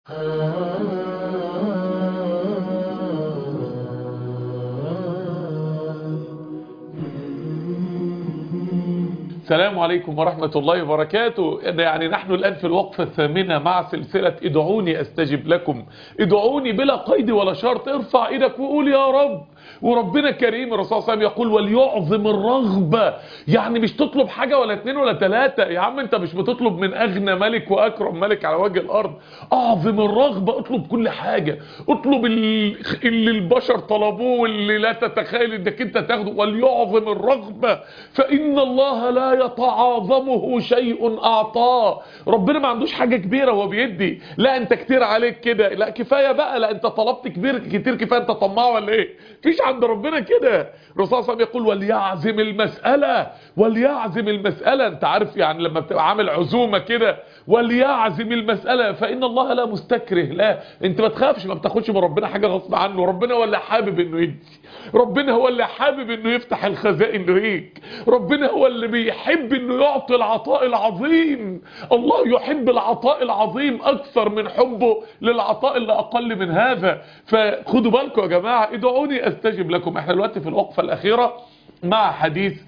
السلام عليكم ورحمة الله وبركاته يعني نحن الآن في الوقفة الثامنة مع سلسلة ادعوني استجب لكم ادعوني بلا قيد ولا شرط ارفع ايدك وقول يا رب وربنا كريم الرسول صلى الله عليه وسلم يقول وليعظم الرغبة يعني مش تطلب حاجة ولا اتنين ولا تلاتة يا عم انت مش بتطلب من اغنى ملك واكرم ملك على وجه الارض اعظم الرغبة اطلب كل حاجة اطلب اللي البشر طلبوه واللي لا تتخيل انك انت تاخده وليعظم الرغبة فان الله لا يتعاظمه شيء اعطاه ربنا ما عندوش حاجة كبيرة وهو بيدي لا انت كتير عليك كده لا كفاية بقى لا انت طلبت كبير كتير كفاية انت طماع ولا ايه مفيش عند ربنا كده الرسول صلى الله عليه وسلم يقول وليعزم المسألة وليعزم المسألة انت عارف يعني لما بتبقى عامل عزومة كده وليعزم المسألة فإن الله لا مستكره لا انت ما تخافش ما بتاخدش من ربنا حاجة غصب عنه ربنا هو اللي حابب انه يدي ربنا هو اللي حابب انه يفتح الخزائن ليك ربنا هو اللي بيحب انه يعطي العطاء العظيم الله يحب العطاء العظيم اكثر من حبه للعطاء اللي اقل من هذا فخدوا بالكم يا جماعة ادعوني استجب لكم احنا دلوقتي في الوقفة الاخيرة مع حديث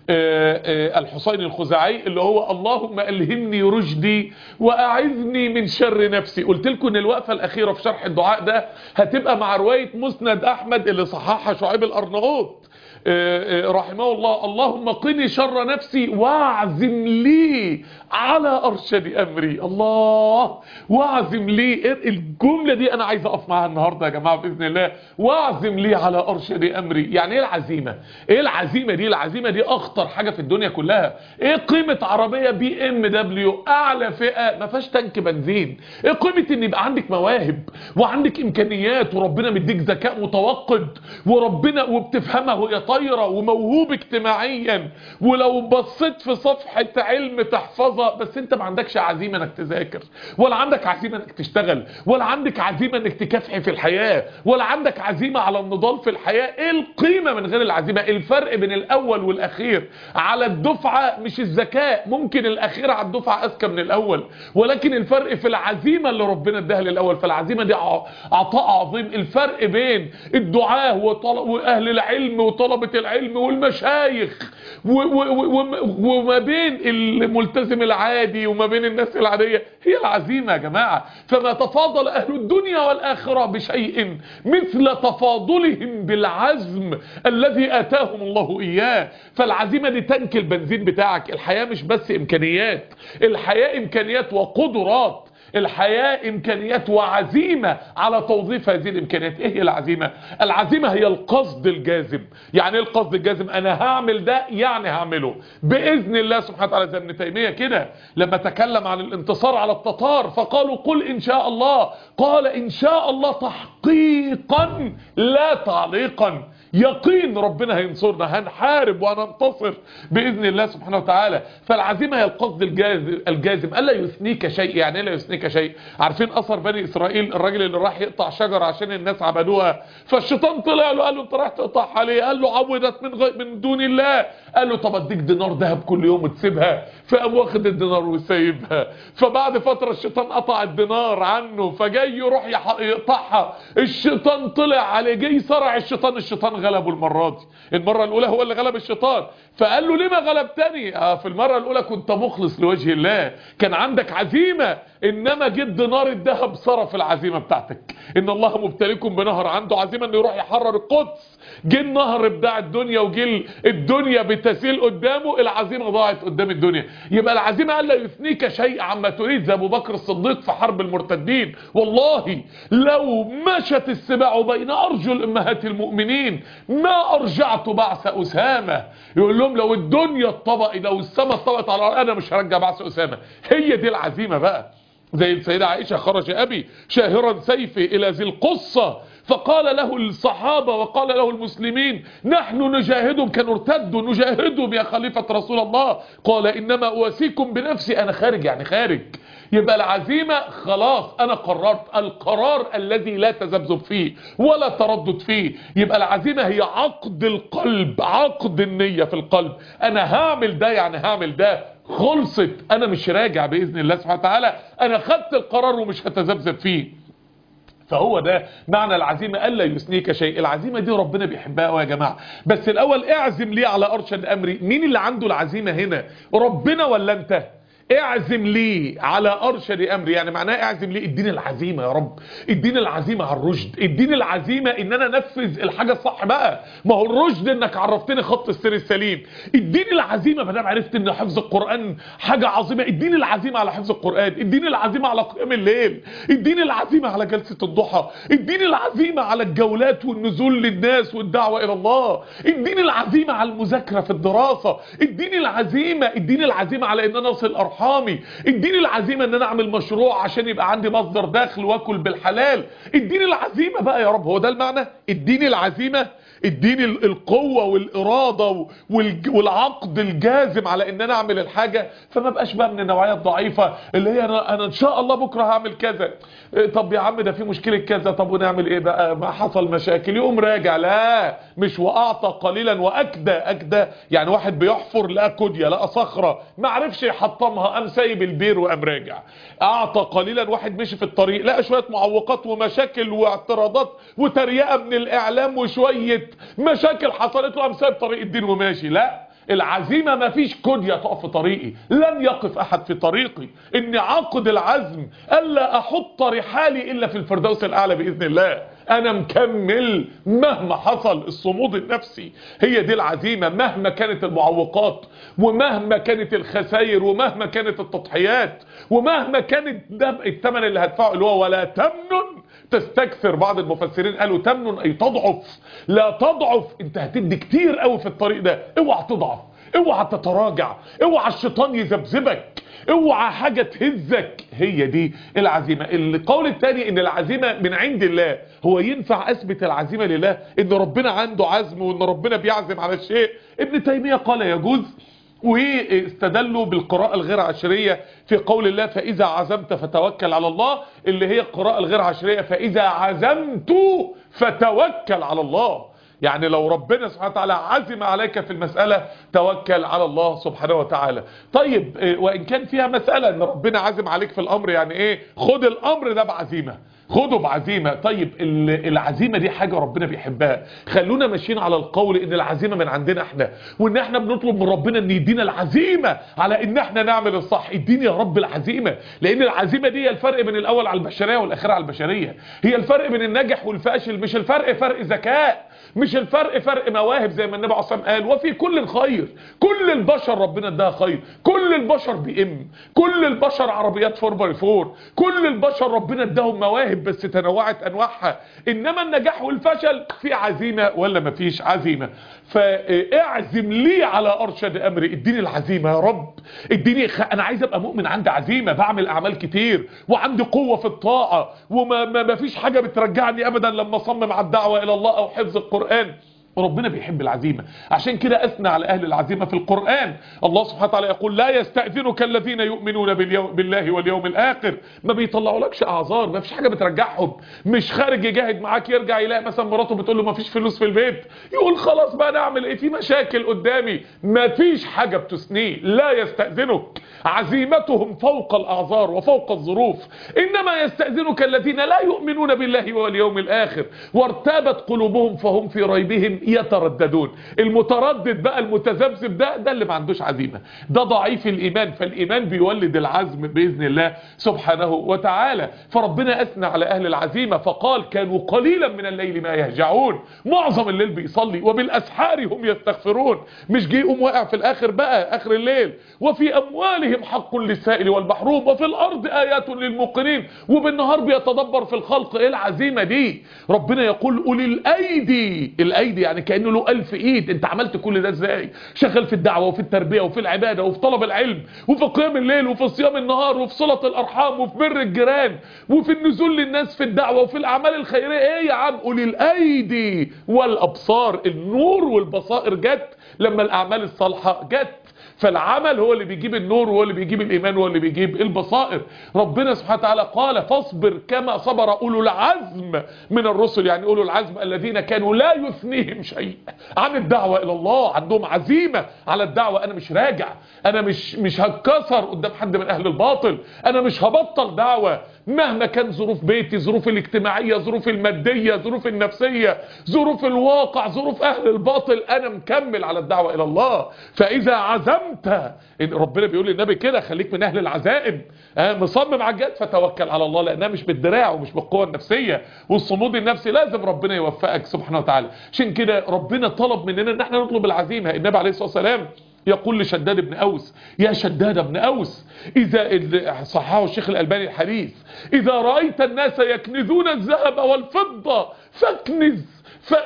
الحسين الخزاعي اللي هو اللهم ألهمني رشدي وأعذني من شر نفسي قلت لكم ان الوقفة الأخيرة في شرح الدعاء ده هتبقى مع رواية مسند أحمد اللي صححها شعيب الأرناؤوط رحمه الله اللهم قني شر نفسي واعزم لي على أرشد أمري الله واعزم لي الجملة دي أنا عايز أقف معاها النهاردة يا جماعة بإذن الله واعزم لي على أرشد أمري يعني إيه العزيمة إيه العزيمة دي العزيمة دي أخطر حاجة في الدنيا كلها إيه قيمة عربية بي ام دبليو أعلى فئة ما فيهاش تانك بنزين إيه قيمة إن يبقى عندك مواهب وعندك إمكانيات وربنا مديك ذكاء متوقد وربنا وبتفهمها وهي طايرة وموهوب اجتماعيا ولو بصيت في صفحة علم تحفظها بس انت ما عندكش عزيمة انك تذاكر ولا عندك عزيمة انك تشتغل ولا عندك عزيمة انك تكافحي في الحياة ولا عندك عزيمة على النضال في الحياة ايه القيمة من غير العزيمة الفرق بين الاول والاخير على الدفعة مش الذكاء ممكن الاخير على الدفعة اذكى من الاول ولكن الفرق في العزيمة اللي ربنا اداها للاول فالعزيمة دي عطاء عظيم الفرق بين الدعاة واهل العلم وطلبة العلم والمشايخ وما بين الملتزم العادي وما بين الناس العادية هي العزيمة يا جماعة فما تفاضل أهل الدنيا والآخرة بشيء مثل تفاضلهم بالعزم الذي آتاهم الله إياه فالعزيمة دي تنك البنزين بتاعك الحياة مش بس إمكانيات الحياة إمكانيات وقدرات الحياة إمكانيات وعزيمة على توظيف هذه الإمكانيات إيه هي العزيمة؟ العزيمة هي القصد الجازم يعني إيه القصد الجازم؟ أنا هعمل ده يعني هعمله بإذن الله سبحانه وتعالى زي ابن تيمية كده لما تكلم عن الانتصار على التتار فقالوا قل إن شاء الله قال إن شاء الله تحقيقا لا تعليقا يقين ربنا هينصرنا هنحارب وهننتصر بإذن الله سبحانه وتعالى فالعزيمة هي القصد الجازم, الجازم ألا يثنيك شيء يعني لا يثنيك شيء عارفين أثر بني إسرائيل الراجل اللي راح يقطع شجرة عشان الناس عبدوها فالشيطان طلع له قال له انت رايح تقطعها ليه قال له عودت من غير من دون الله قال له طب اديك دينار ذهب كل يوم وتسيبها فقام واخد الدينار وسايبها فبعد فترة الشيطان قطع الدينار عنه فجاي يروح يقطعها الشيطان طلع عليه جاي صرع الشيطان الشيطان غلبه المرة دي المرة الأولى هو اللي غلب الشيطان فقال له ليه ما غلبتني آه في المرة الأولى كنت مخلص لوجه الله كان عندك عزيمة إنما جيت دينار الذهب صرف العزيمة بتاعتك إن الله مبتليكم بنهر عنده عزيمة إنه يروح يحرر القدس جه النهر بتاع الدنيا وجه الدنيا بتسيل قدامه العزيمة ضاعت قدام الدنيا يبقى العزيمة ألا يثنيك شيء عما تريد زي أبو بكر الصديق في حرب المرتدين والله لو مشت السباع بين أرجل أمهات المؤمنين ما أرجعت بعث أسامة يقول لهم لو الدنيا اتطبق لو السماء اتطبقت على أنا مش هرجع بعث أسامة هي دي العزيمة بقى زي السيدة عائشة خرج أبي شاهرا سيفي إلى ذي القصة فقال له الصحابة وقال له المسلمين نحن نجاهدهم كانوا ارتدوا نجاهدهم يا خليفة رسول الله قال إنما أواسيكم بنفسي أنا خارج يعني خارج يبقى العزيمة خلاص أنا قررت القرار الذي لا تذبذب فيه ولا تردد فيه يبقى العزيمة هي عقد القلب عقد النية في القلب أنا هعمل ده يعني هعمل ده خلصت انا مش راجع باذن الله سبحانه وتعالى انا خدت القرار ومش هتذبذب فيه فهو ده معنى العزيمة ألا يثنيك شيء العزيمة دي ربنا بيحبها قوي يا جماعة بس الأول اعزم ليه على أرشد أمري مين اللي عنده العزيمة هنا ربنا ولا أنت اعزم لي على ارشد امري يعني معناه اعزم لي اديني العزيمه يا رب اديني العزيمه على الرشد اديني العزيمه ان انا انفذ الحاجه الصح بقى ما هو الرشد انك عرفتني خط السير السليم اديني العزيمه ما دام عرفت ان حفظ القران حاجه عظيمه اديني العزيمه على حفظ القران اديني العزيمه على قيام الليل اديني العزيمه على جلسه الضحى اديني العزيمه على الجولات والنزول للناس والدعوه الى الله اديني العزيمه على المذاكره في الدراسه اديني العزيمه اديني العزيمه على ان انا اصل ارحامي اديني العزيمه ان انا اعمل مشروع عشان يبقى عندي مصدر دخل واكل بالحلال اديني العزيمه بقى يا رب هو ده المعنى اديني العزيمه اديني ال- القوة والإرادة والج- والعقد الجازم على ان انا اعمل الحاجة فما بقاش بقى من النوعية الضعيفة اللي هي انا, أنا ان شاء الله بكرة هعمل كذا إيه طب يا عم ده في مشكلة كذا طب ونعمل ايه بقى ما حصل مشاكل يقوم راجع لا مش واعطى قليلا واكدى اكدى يعني واحد بيحفر لقى كدية لقى صخرة ما عرفش يحطمها قام سايب البير وقام راجع اعطى قليلا واحد مشي في الطريق لقى شوية معوقات ومشاكل واعتراضات وتريقة من الاعلام وشوية مشاكل حصلت له قام سايب طريق الدين وماشي لا العزيمة ما فيش كدية تقف في طريقي لن يقف احد في طريقي اني عقد العزم الا احط رحالي الا في الفردوس الاعلى باذن الله انا مكمل مهما حصل الصمود النفسي هي دي العزيمة مهما كانت المعوقات ومهما كانت الخسائر ومهما كانت التضحيات ومهما كانت ده الثمن اللي هدفعه اللي هو ولا تمنن تستكثر بعض المفسرين قالوا تمنن اي تضعف لا تضعف انت هتدي كتير قوي في الطريق ده اوعى تضعف اوعى تتراجع اوعى الشيطان يذبذبك اوعى حاجة تهزك هي دي العزيمة القول الثاني ان العزيمة من عند الله هو ينفع اثبت العزيمة لله ان ربنا عنده عزم وان ربنا بيعزم على الشيء ابن تيمية قال يجوز واستدلوا بالقراءة الغير عشرية في قول الله فإذا عزمت فتوكل على الله اللي هي القراءة الغير عشرية فإذا عزمت فتوكل على الله يعني لو ربنا سبحانه وتعالى عزم عليك في المسألة توكل على الله سبحانه وتعالى طيب إيه، وإن كان فيها مسألة ان ربنا عزم عليك في الأمر يعني ايه خد الأمر ده بعزيمة خده بعزيمة طيب ال- العزيمة دي حاجة ربنا بيحبها خلونا ماشيين على القول ان العزيمة من عندنا احنا وان احنا بنطلب من ربنا ان يدينا العزيمة على ان احنا نعمل الصح اديني يا رب العزيمة لان العزيمة دي هي الفرق بين الاول على البشرية والاخير على البشرية هي الفرق بين الناجح والفاشل مش الفرق فرق ذكاء مش الفرق فرق مواهب زي ما النبي عليه الصلاه والسلام قال وفي كل خير كل البشر ربنا اداها خير كل البشر بي ام كل البشر عربيات 4 باي 4 كل البشر ربنا اداهم مواهب بس تنوعت انواعها انما النجاح والفشل في عزيمه ولا مفيش عزيمه فاعزم لي على ارشد امري اديني العزيمه يا رب اديني خ... انا عايز ابقى مؤمن عندي عزيمه بعمل اعمال كتير وعندي قوه في الطاعه وما ما ما فيش حاجه بترجعني ابدا لما اصمم على الدعوه الى الله او حفظ القران وربنا بيحب العزيمة عشان كده أثنى على أهل العزيمة في القرآن الله سبحانه وتعالى يقول لا يستأذنك الذين يؤمنون باليوم بالله واليوم الآخر ما بيطلعوا لكش أعذار ما فيش حاجة بترجعهم مش خارج يجاهد معاك يرجع يلاقي مثلا مراته بتقول له ما فيش فلوس في البيت يقول خلاص بقى نعمل ايه في مشاكل قدامي ما فيش حاجة بتثنيه لا يستأذنك عزيمتهم فوق الأعذار وفوق الظروف إنما يستأذنك الذين لا يؤمنون بالله واليوم الآخر وارتابت قلوبهم فهم في ريبهم يترددون المتردد بقى المتذبذب ده ده اللي ما عندوش عزيمة ده ضعيف الإيمان فالإيمان بيولد العزم بإذن الله سبحانه وتعالى فربنا أثنى على أهل العزيمة فقال كانوا قليلا من الليل ما يهجعون معظم الليل بيصلي وبالأسحار هم يستغفرون مش جه يقوم واقع في الآخر بقى آخر الليل وفي أموالهم حق للسائل والمحروم وفي الأرض آيات للموقنين وبالنهار بيتدبر في الخلق إيه العزيمة دي ربنا يقول أولي الأيدي الأيدي يعني كأنه له ألف إيد أنت عملت كل ده إزاي شغال في الدعوة وفي التربية وفي العبادة وفي طلب العلم وفي قيام الليل وفي صيام النهار وفي صلة الأرحام وفي بر الجيران وفي النزول للناس في الدعوة وفي الأعمال الخيرية إيه يا عم أولي الأيدي والأبصار النور والبصائر جت لما الأعمال الصالحة جت فالعمل هو اللي بيجيب النور وهو اللي بيجيب الايمان وهو اللي بيجيب البصائر ربنا سبحانه وتعالى قال فاصبر كما صبر اولو العزم من الرسل يعني اولو العزم الذين كانوا لا يثنيهم شيء عن الدعوه الى الله عندهم عزيمه على الدعوه انا مش راجع انا مش مش هتكسر قدام حد من اهل الباطل انا مش هبطل دعوه مهما كان ظروف بيتي ظروف الاجتماعية ظروف المادية ظروف النفسية ظروف الواقع ظروف أهل الباطل أنا مكمل على الدعوة إلى الله فإذا عزمت إن ربنا بيقول للنبي كده خليك من أهل العزائم آه مصمم على الجد فتوكل على الله لأنها مش بالدراع ومش بالقوة النفسية والصمود النفسي لازم ربنا يوفقك سبحانه وتعالى عشان كده ربنا طلب مننا ان احنا نطلب العزيمة النبي عليه الصلاة والسلام يقول لشداد بن أوس يا شداد بن أوس إذا صححه الشيخ الألباني الحديث إذا رأيت الناس يكنزون الذهب والفضة فاكنز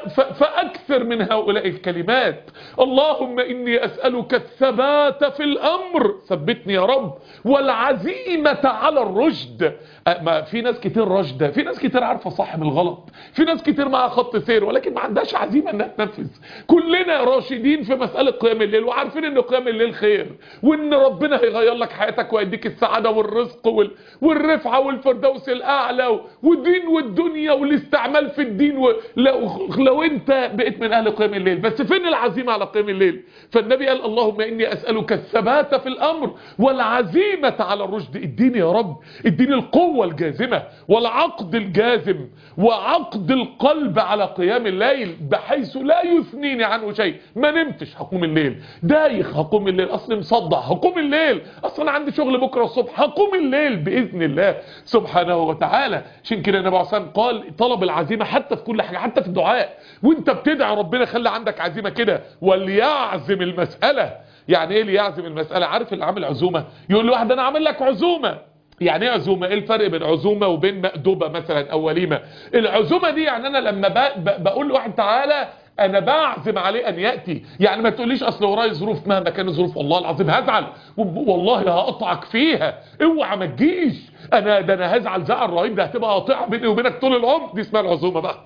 فأكثر من هؤلاء الكلمات اللهم إني أسألك الثبات في الأمر ثبتني يا رب والعزيمة على الرشد ما في ناس كتير رشدة في ناس كتير عارفة صح من الغلط في ناس كتير معها خط سير ولكن ما عندهاش عزيمة انها تنفذ كلنا راشدين في مسألة قيام الليل وعارفين ان قيام الليل خير وان ربنا هيغير لك حياتك ويديك السعادة والرزق وال... والرفعة والفردوس الأعلى والدين والدنيا والاستعمال في الدين و... لو... لو انت بقيت من اهل قيام الليل بس فين العزيمة على قيام الليل فالنبي قال اللهم اني اسألك الثبات في الامر والعزيمة على الرشد اديني يا رب اديني القوة الجازمة والعقد الجازم وعقد القلب على قيام الليل بحيث لا يثنيني عنه شيء ما نمتش هقوم الليل دايخ هقوم الليل اصل مصدع هقوم الليل اصلا انا عندي شغل بكرة الصبح هقوم الليل باذن الله سبحانه وتعالى عشان كده النبي عليه الصلاه والسلام قال طلب العزيمه حتى في كل حاجه حتى في الدعاء وانت بتدعي ربنا خلي عندك عزيمه كده وليعزم المساله يعني ايه اللي يعزم المساله عارف اللي عامل عزومه يقول لواحد انا عامل لك عزومه يعني ايه عزومه ايه الفرق بين عزومه وبين مأدوبه مثلا او وليمه العزومه دي يعني انا لما بقول لواحد تعالى انا بعزم عليه ان ياتي يعني ما تقوليش اصل ورايا ظروف مهما كان ظروف والله العظيم هزعل والله هقطعك فيها اوعى ما تجيش انا ده انا هزعل زعل رهيب ده هتبقى قاطعه بيني وبينك طول العمر دي اسمها العزومه بقى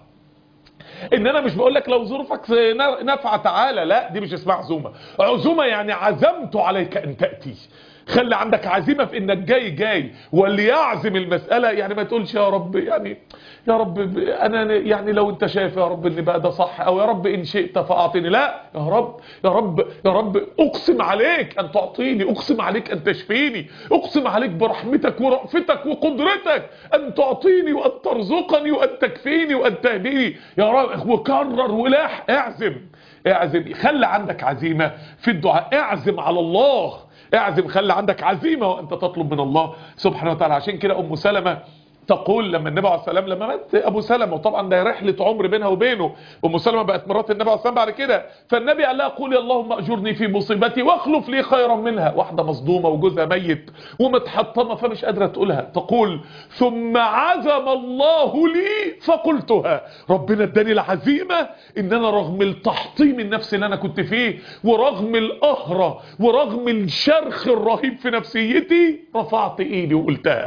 ان انا مش بقول لك لو ظروفك نافعه تعالى لا دي مش اسمها عزومه عزومه يعني عزمت عليك ان تاتي خلي عندك عزيمة في انك جاي جاي واللي يعزم المسألة يعني ما تقولش يا رب يعني يا رب انا يعني لو انت شايف يا رب ان بقى ده صح او يا رب ان شئت فاعطيني لا يا رب يا رب يا رب اقسم عليك ان تعطيني اقسم عليك ان تشفيني اقسم عليك برحمتك ورأفتك وقدرتك ان تعطيني وان ترزقني وان تكفيني وان تهديني يا رب وكرر ولاح اعزم اعزم خلي عندك عزيمة في الدعاء اعزم على الله اعزم خلي عندك عزيمة وانت تطلب من الله سبحانه وتعالى عشان كده ام سلمة تقول لما النبي عليه السلام لما مات ابو سلمة وطبعا ده رحلة عمر بينها وبينه ام سلمة بقت مرات النبي عليه السلام بعد كده فالنبي قال لها قولي اللهم اجرني في مصيبتي واخلف لي خيرا منها واحدة مصدومة وجوزها ميت ومتحطمة فمش قادرة تقولها تقول ثم عزم الله لي فقلتها ربنا اداني العزيمة ان انا رغم التحطيم النفسي اللي انا كنت فيه ورغم القهرة ورغم الشرخ الرهيب في نفسيتي رفعت ايدي وقلتها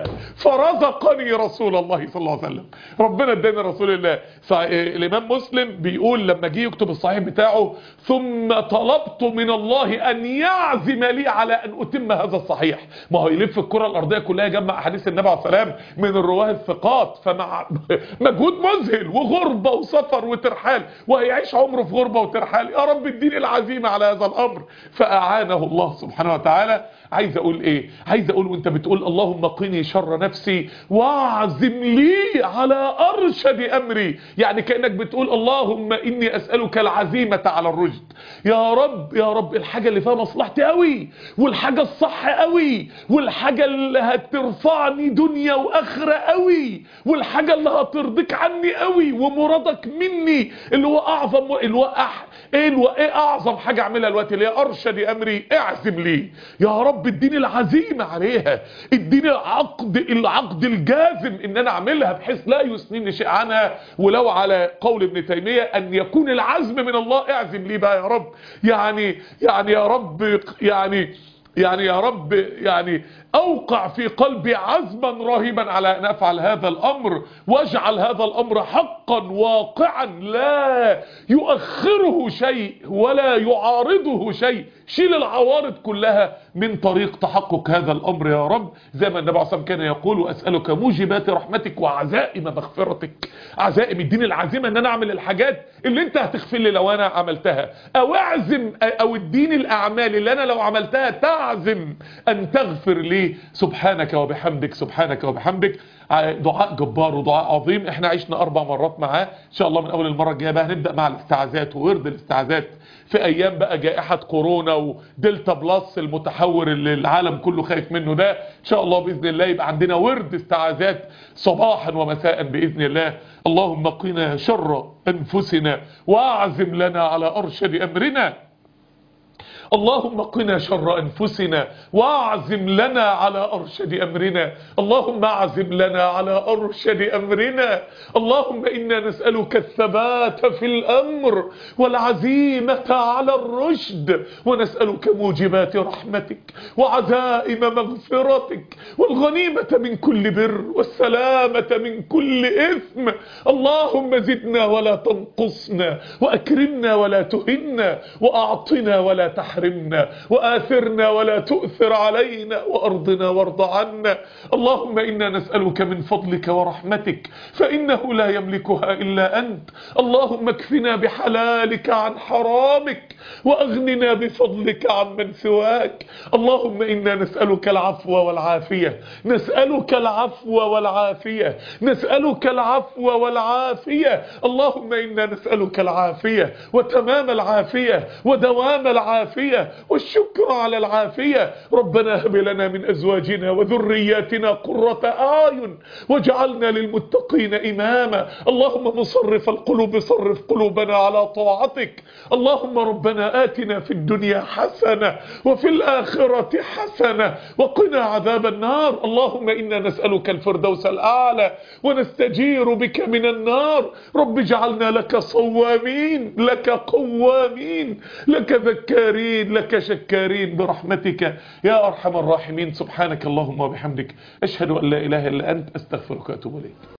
فرزقني رسول الله صلى الله عليه وسلم ربنا اداني رسول الله الامام مسلم بيقول لما جه يكتب الصحيح بتاعه ثم طلبت من الله ان يعزم لي على ان اتم هذا الصحيح ما هو يلف الكره الارضيه كلها يجمع احاديث النبي عليه السلام من الرواه الثقات فمع مجهود مذهل وغربه وسفر وترحال وهيعيش عمره في غربه وترحال يا رب اديني العزيمه على هذا الامر فاعانه الله سبحانه وتعالى عايز اقول ايه عايز اقول وانت بتقول اللهم قني شر نفسي واعزم لي على ارشد امري يعني كانك بتقول اللهم اني اسالك العزيمه على الرشد يا رب يا رب الحاجه اللي فيها مصلحتي قوي والحاجه الصح قوي والحاجه اللي هترفعني دنيا واخره قوي والحاجه اللي هترضيك عني قوي ومرادك مني اللي هو اعظم اللي هو أح... ايه اللي هو ايه اعظم حاجه اعملها دلوقتي اللي هي ارشد امري اعزم لي يا رب اديني العزيمه عليها اديني العقد العقد الجازم ان انا اعملها بحيث لا يسنيني شيء عنها ولو على قول ابن تيميه ان يكون العزم من الله اعزم لي بقى يا رب يعني يعني يا رب يعني يعني يا رب يعني اوقع في قلبي عزما رهيبا على ان افعل هذا الامر واجعل هذا الامر حقا واقعا لا يؤخره شيء ولا يعارضه شيء شيل العوارض كلها من طريق تحقق هذا الامر يا رب زي ما النبي عليه الصلاه والسلام كان يقول واسالك موجبات رحمتك وعزائم مغفرتك عزائم الدين العزيمه ان انا اعمل الحاجات اللي انت هتغفر لي لو انا عملتها او اعزم او الدين الاعمال اللي انا لو عملتها تعزم ان تغفر لي سبحانك وبحمدك سبحانك وبحمدك دعاء جبار ودعاء عظيم احنا عشنا اربع مرات معاه ان شاء الله من اول المره الجايه بقى هنبدا مع الاستعاذات وورد الاستعاذات في ايام بقى جائحه كورونا ودلتا بلس المتحور اللي العالم كله خايف منه ده ان شاء الله باذن الله يبقى عندنا ورد استعاذات صباحا ومساء باذن الله اللهم قنا شر انفسنا واعزم لنا على ارشد امرنا اللهم قنا شر أنفسنا واعزم لنا على أرشد أمرنا اللهم اعزم لنا على أرشد أمرنا اللهم إنا نسألك الثبات في الأمر والعزيمة على الرشد ونسألك موجبات رحمتك وعزائم مغفرتك والغنيمة من كل بر والسلامة من كل إثم اللهم زدنا ولا تنقصنا وأكرمنا ولا تهنا وأعطنا ولا تحرمنا تحرمنا وآثرنا ولا تؤثر علينا وأرضنا وارض عنا اللهم إنا نسألك من فضلك ورحمتك فإنه لا يملكها إلا أنت اللهم اكفنا بحلالك عن حرامك وأغننا بفضلك عن من سواك اللهم إنا نسألك العفو والعافية نسألك العفو والعافية نسألك العفو والعافية اللهم إنا نسألك العافية وتمام العافية ودوام العافية والشكر على العافية ربنا هب لنا من أزواجنا وذرياتنا قرة أعين واجعلنا للمتقين إماما اللهم مصرف القلوب صرف قلوبنا على طاعتك اللهم ربنا آتنا في الدنيا حسنة وفي الآخرة حسنة وقنا عذاب النار اللهم إنا نسألك الفردوس الأعلى ونستجير بك من النار رب اجعلنا لك صوامين لك قوامين لك ذكارين لك شكارين برحمتك يا أرحم الراحمين سبحانك اللهم وبحمدك أشهد أن لا إله إلا أنت أستغفرك وأتوب إليك